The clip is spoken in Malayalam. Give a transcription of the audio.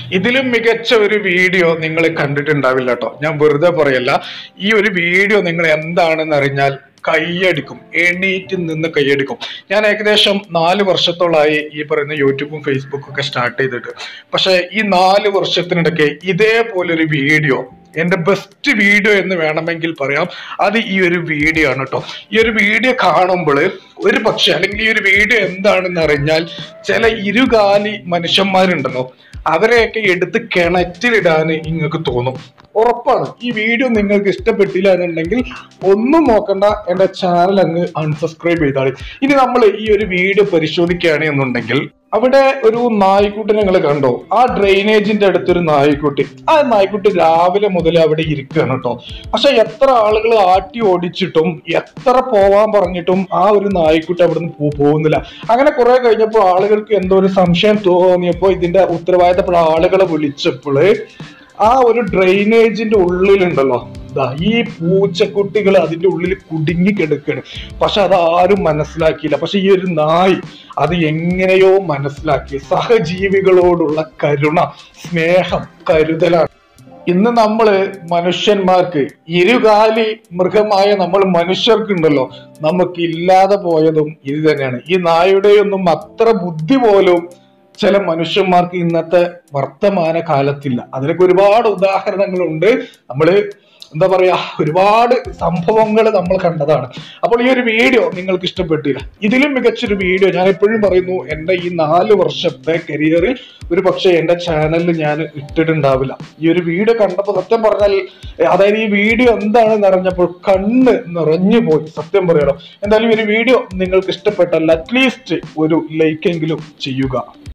ഇതിലും മികച്ച ഒരു വീഡിയോ നിങ്ങൾ കണ്ടിട്ടുണ്ടാവില്ല കേട്ടോ ഞാൻ വെറുതെ പറയല്ല ഈ ഒരു വീഡിയോ നിങ്ങൾ എന്താണെന്ന് അറിഞ്ഞാൽ കൈയടിക്കും എണീറ്റ് നിന്ന് കൈയടിക്കും ഞാൻ ഏകദേശം നാല് വർഷത്തോളായി ഈ പറയുന്ന യൂട്യൂബും ഫേസ്ബുക്കും ഒക്കെ സ്റ്റാർട്ട് ചെയ്തിട്ട് പക്ഷെ ഈ നാല് വർഷത്തിനിടയ്ക്ക് ഇതേപോലൊരു വീഡിയോ എന്റെ ബെസ്റ്റ് വീഡിയോ എന്ന് വേണമെങ്കിൽ പറയാം അത് ഈ ഒരു വീഡിയോ ആണ് കേട്ടോ ഈ ഒരു വീഡിയോ കാണുമ്പോൾ ഒരു പക്ഷെ അല്ലെങ്കിൽ ഈ ഒരു വീഡിയോ എന്താണെന്ന് അറിഞ്ഞാൽ ചില ഇരുകാലി മനുഷ്യന്മാരുണ്ടല്ലോ അവരെയൊക്കെ എടുത്ത് കിണറ്റിലിടാൻ നിങ്ങൾക്ക് തോന്നും ഉറപ്പാണ് ഈ വീഡിയോ നിങ്ങൾക്ക് ഇഷ്ടപ്പെട്ടില്ല എന്നുണ്ടെങ്കിൽ ഒന്നും നോക്കണ്ട എന്റെ ചാനൽ അങ്ങ് അൺസബ്സ്ക്രൈബ് ചെയ്താൽ ഇനി നമ്മൾ ഈ ഒരു വീഡിയോ പരിശോധിക്കുകയാണ് എന്നുണ്ടെങ്കിൽ അവിടെ ഒരു നായ്ക്കുട്ടിനെ നിങ്ങൾ കണ്ടോ ആ ഡ്രെയിനേജിന്റെ അടുത്തൊരു നായ്ക്കുട്ടി ആ നായ്ക്കുട്ടി രാവിലെ മുതൽ അവിടെ ഇരിക്കുകയാണ് കേട്ടോ പക്ഷെ എത്ര ആളുകൾ ആട്ടി ഓടിച്ചിട്ടും എത്ര പോവാൻ പറഞ്ഞിട്ടും ആ ഒരു നായ്ക്കുട്ടി അവിടുന്ന് പോ- പോകുന്നില്ല അങ്ങനെ കുറെ കഴിഞ്ഞപ്പോൾ ആളുകൾക്ക് എന്തോ ഒരു സംശയം തോന്നിയപ്പോൾ ഇതിന്റെ ഉത്തരവാദിത്തപ്പെട്ട ആളുകളെ വിളിച്ചപ്പോൾ ആ ഒരു ഡ്രെയിനേജിന്റെ ഉള്ളിലുണ്ടല്ലോ ദാ ഈ പൂച്ചക്കുട്ടികൾ അതിന്റെ ഉള്ളിൽ കുടുങ്ങി കിടക്കുകയാണ് പക്ഷെ അത് ആരും മനസ്സിലാക്കിയില്ല പക്ഷെ ഈ ഒരു നായ് അത് എങ്ങനെയോ മനസ്സിലാക്കി സഹജീവികളോടുള്ള കരുണ സ്നേഹം കരുതലാണ് ഇന്ന് നമ്മള് മനുഷ്യന്മാർക്ക് ഇരുകാലി മൃഗമായ നമ്മൾ മനുഷ്യർക്കുണ്ടല്ലോ നമുക്ക് ഇല്ലാതെ പോയതും ഇത് തന്നെയാണ് ഈ നായുടെയൊന്നും അത്ര ബുദ്ധി പോലും ചില മനുഷ്യന്മാർക്ക് ഇന്നത്തെ വർത്തമാന കാലത്തില്ല അതിനൊക്കെ ഒരുപാട് ഉദാഹരണങ്ങളുണ്ട് നമ്മള് എന്താ പറയാ ഒരുപാട് സംഭവങ്ങൾ നമ്മൾ കണ്ടതാണ് അപ്പോൾ ഈ ഒരു വീഡിയോ നിങ്ങൾക്ക് ഇഷ്ടപ്പെട്ടില്ല ഇതിലും മികച്ചൊരു വീഡിയോ ഞാൻ എപ്പോഴും പറയുന്നു എൻ്റെ ഈ നാല് വർഷത്തെ കരിയറിൽ ഒരു പക്ഷേ എൻ്റെ ചാനലിൽ ഞാൻ ഇട്ടിട്ടുണ്ടാവില്ല ഈ ഒരു വീഡിയോ കണ്ടപ്പോൾ സത്യം പറഞ്ഞാൽ ഏ, അതായത് ഈ വീഡിയോ എന്താണെന്ന് അറിഞ്ഞപ്പോൾ കണ്ണ് നിറഞ്ഞു പോയി സത്യം പറയണം എന്തായാലും ഈ ഒരു വീഡിയോ നിങ്ങൾക്ക് ഇഷ്ടപ്പെട്ടാൽ അറ്റ്ലീസ്റ്റ് ഒരു ലൈക്ക് എങ്കിലും ചെയ്യുക